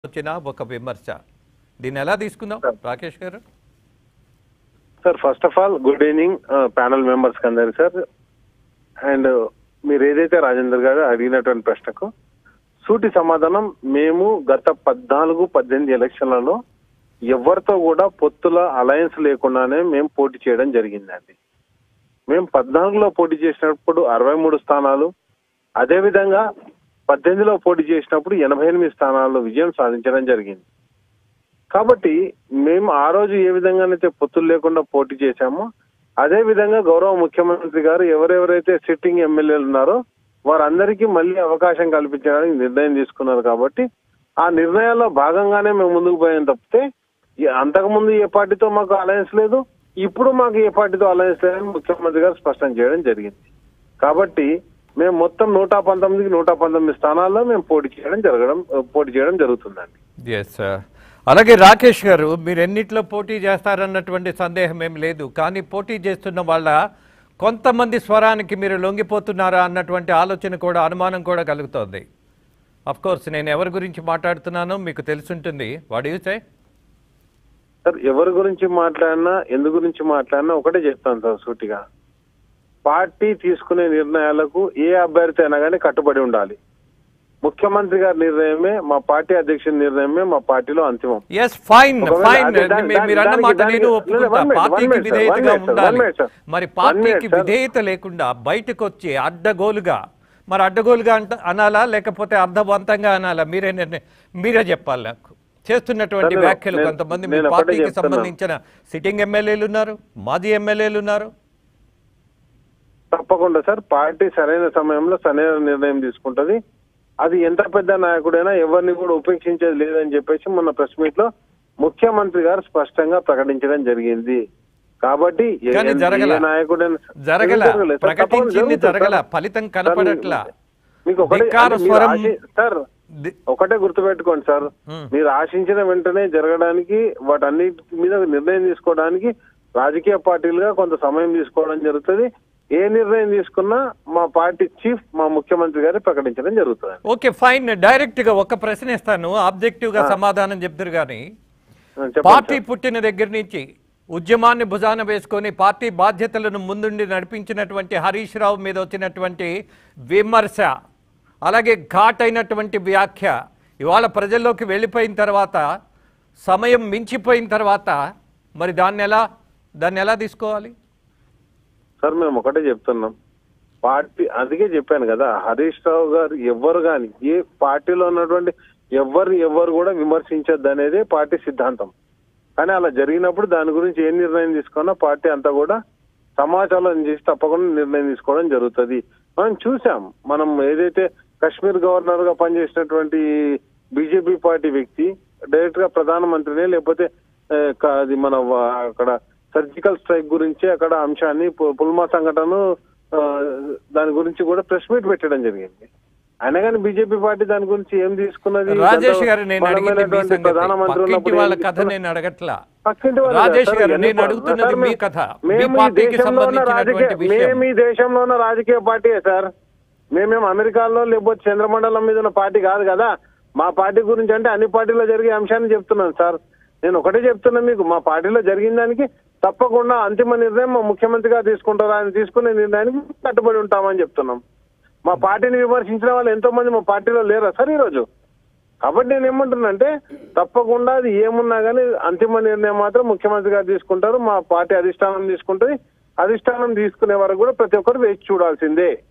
వచ్చిన ఒక విమర్శ దీన్ని ఎలా తీసుకుందాం Rakesh garu sir first of all good evening panel members కి అందరికి సార్ అండ్ మీరు ఏదైతే రాజేందర్ గారు అడిగినటువంటి ప్రశ్నకు సూటి సమాధానం మేము గత పద్నాలుగు పద్దెనిమిది ఎలక్షన్లలో ఎవరితో కూడా పొత్తుల అలయన్స్ లేకుండానే మేము పోటీ చేయడం జరిగిందండి మేము పద్నాలుగులో పోటీ చేసినప్పుడు అరవై మూడు స్థానాలు అదేవిధంగా పద్దెనిమిదిలో పోటీ చేసినప్పుడు ఎనభై ఎనిమిది స్థానాల్లో విజయం సాధించడం జరిగింది కాబట్టి మేము ఆ రోజు ఏ విధంగానైతే పొత్తులు లేకుండా పోటీ చేశామో అదే విధంగా గౌరవ ముఖ్యమంత్రి గారు ఎవరెవరైతే సిట్టింగ్ ఎమ్మెల్యేలు ఉన్నారో వారందరికీ మళ్ళీ అవకాశం కల్పించడానికి నిర్ణయం తీసుకున్నారు కాబట్టి ఆ నిర్ణయాల్లో భాగంగానే మేము ముందుకు పోయాం తప్పితే ఈ- అంతకుముందు ఏ పార్టీతో మాకు అలయన్స్ లేదు ఇప్పుడు మాకు ఏ పార్టీతో అలయన్స్ లేదని ముఖ్యమంత్రి గారు స్పష్టం చేయడం జరిగింది కాబట్టి మేము మొత్తం నూట పంతొమ్మిదికి నూట పంతొమ్మిది స్థానాల్లో మేము పోటీ చేయడం జరగడం పోటీ చేయడం జరుగుతుందండి ఎస్ అలాగే రాకేష్ గారు మీరు ఎన్నిట్లో పోటీ చేస్తారన్నటువంటి సందేహం ఏం లేదు కానీ పోటీ చేస్తున్న వాళ్ళ కొంతమంది స్వరానికి మీరు లొంగిపోతున్నారా అన్నటువంటి ఆలోచన కూడా అనుమానం కూడా కలుగుతోంది అఫ్ కోర్స్ నేను ఎవరి గురించి మాట్లాడుతున్నానో మీకు తెలుసుంటుంది వాడు యూసే సార్ ఎవరి గురించి మాట్లాడినా ఎందు గురించి మాట్లాడినా ఒకటే చెప్తాను సార్ సూటిగా పార్టీ తీసుకునే నిర్ణయాలకు ఏ అభ్యర్థి అయినా కానీ కట్టుబడి ఉండాలి ముఖ్యమంత్రి గారి నిర్ణయమే మా పార్టీ అధ్యక్షుడి నిర్ణయమే మా పార్టీలో అంతిమం ఎస్ ఫైన్ ఒకవేళ ఫైన్ అదే దాని- మీ- మీరు అన్న దానికి- మాట దానికి- నేను లేదు, ఒప్పుకుంటా one minute, one పార్టీకి minute, sir, విధేయతగా one minute, sir, ఉండాలి one minute, sir. మరి One పార్టీకి minute, sir. విధేయత లేకుండా బయటకు వచ్చి అడ్డగోలుగా మరి అడ్డగోలుగా అంట అనాలా లేకపోతే అర్థవంతంగా అనాలా మీరే నిర్ణయం మీరే చెప్పాలి నాకు చేస్తున్నటువంటి Sir, నేను- వ్యాఖ్యలు నేను- కొంతమంది మీ నేను ఒకటే పార్టీకి చెప్తున్నా. సంబంధించిన సిట్టింగ్ ఎమ్మెల్యేలు ఉన్నారు మాజీ ఎమ్మెల్యేలు ఉన్నారు తప్పకుండా సార్ పార్టీ సరైన సమయంలో సరైన నిర్ణయం తీసుకుంటది అది ఎంత పెద్ద నాయకుడైనా ఎవరిని కూడా ఉపేక్షించేది లేదని చెప్పేసి మొన్న ప్రెస్ మీట్ లో ముఖ్యమంత్రి గారు స్పష్టంగా ప్రకటించడం జరిగింది కాబట్టి ఏ- కానీ ఏ జరగల. నాయకుడైనా జరగల జరగలేదు సార్. తప్పకుండా ప్రకటించింది జరుగుతుంది జరగల సార్. ఫలితం సార్, కనపడట్లా మీకు ఒకటే ధిక్కార అంటే మీరు స్వరం ఆశి- సార్ ది- ఒకటే గుర్తుపెట్టుకోండి సార్ Hmm. మీరు ఆశించిన వెంటనే జరగడానికి వాటన్నిటి మీద నిర్ణయం తీసుకోవడానికి రాజకీయ పార్టీలుగా కొంత సమయం తీసుకోవడం జరుగుతుంది ఏ నిర్ణయం తీసుకున్నా మా పార్టీ చీఫ్ మా ముఖ్యమంత్రి గారు ప్రకటించడం జరుగుతుంది ఓకే ఫైన్ డైరెక్ట్ గా ఒక ప్రశ్న ఇస్తాను ఆబ్జెక్టివ్ గా సమాధానం చెప్తారు కానీ చెప్పండి పార్టీ సార్. పుట్టిన దగ్గర నుంచి ఉద్యమాన్ని భుజాన వేసుకొని పార్టీ బాధ్యతలను ముందుండి నడిపించినటువంటి హరీష్ రావు మీద వచ్చినటువంటి విమర్శ అలాగే ఘాట్ అయినటువంటి వ్యాఖ్య ఇవాళ ప్రజల్లోకి వెళ్ళిపోయిన తర్వాత సమయం మించిపోయిన తర్వాత మరి దాన్ని ఎలా దాన్ని ఎలా తీసుకోవాలి సార్ మేము ఒకటే చెప్తున్నాం పార్టీ అందుకే చెప్పాను కదా హరీష్ రావు గారు ఎవరు కానీ ఏ పార్టీలో ఉన్నటువంటి ఎవరు ఎవరు కూడా విమర్శించద్దు అనేది పార్టీ సిద్ధాంతం కానీ అలా జరిగినప్పుడు దాని గురించి ఏ నిర్ణయం తీసుకున్నా పార్టీ అంతా కూడా సమాచారం చేసి తప్పకుండా నిర్ణయం తీసుకోవడం జరుగుతుంది మనం చూసాం మనం ఏదైతే కశ్మీర్ గవర్నర్ గా పనిచేసినటువంటి బీజేపీ పార్టీ వ్యక్తి డైరెక్ట్ గా ప్రధానమంత్రినే లేకపోతే ఆ, క- అది మన వా- అక్కడ సర్జికల్ స్ట్రైక్ గురించి అక్కడ అంశాన్ని పు- పుల్మా సంఘటన ఆ, దాని గురించి కూడా ప్రెస్ మీట్ పెట్టడం జరిగింది అయినా కానీ బీజేపీ పార్టీ దాని గురించి ఏం తీసుకున్నది రాజేష్ గారు నేను అడిగింది మీ బలమైనటువంటి సంగతి. ప్రధానమంత్రి పక్కింటి ఉన్నప్పుడు వాళ్ళ ఏం కథ తీసుకున్నారు? నేను అడగట్లా పక్కింటి వాళ్ళు రాజేష్ సార్, గారు ఇవన్నీ నేను పా- అడుగుతున్నది సార్, మీ మేము- కథ మీ మేము ఈ పార్టీకి దేశంలో ఉన్న సంబంధించినటువంటి రాజకీయ- విషయం మేము ఈ దేశంలో ఉన్న రాజకీయ పార్టీయే సార్ మేమేం అమెరికాలో లేకపోతే చంద్రమండలం మీద ఉన్న పార్టీ కాదు కదా మా పార్టీ గురించి అంటే అన్ని పార్టీలో జరిగే అంశాన్ని చెప్తున్నాను సార్ నేను ఒకటే చెప్తున్నా మీకు మా పార్టీలో జరిగిన దానికి తప్పకుండా అంతిమ నిర్ణయం మా ముఖ్యమంత్రి గారు తీసుకుంటారు ఆయన తీసుకునే నిర్ణయానికి కట్టుబడి ఉంటామని చెప్తున్నాం మా పార్టీని విమర్శించిన వాళ్ళు ఎంతో మంది మా పార్టీలో లేరా సార్ ఈరోజు కాబట్టి నేను ఏమంటున్నానంటే తప్పకుండా అది ఏమున్నా కానీ అంతిమ నిర్ణయం మాత్రం ముఖ్యమంత్రి గారు తీసుకుంటారు మా పార్టీ అధిష్టానం తీసుకుంటుంది అధిష్టానం తీసుకునే వరకు కూడా ప్రతి ఒక్కరు వేచి చూడాల్సిందే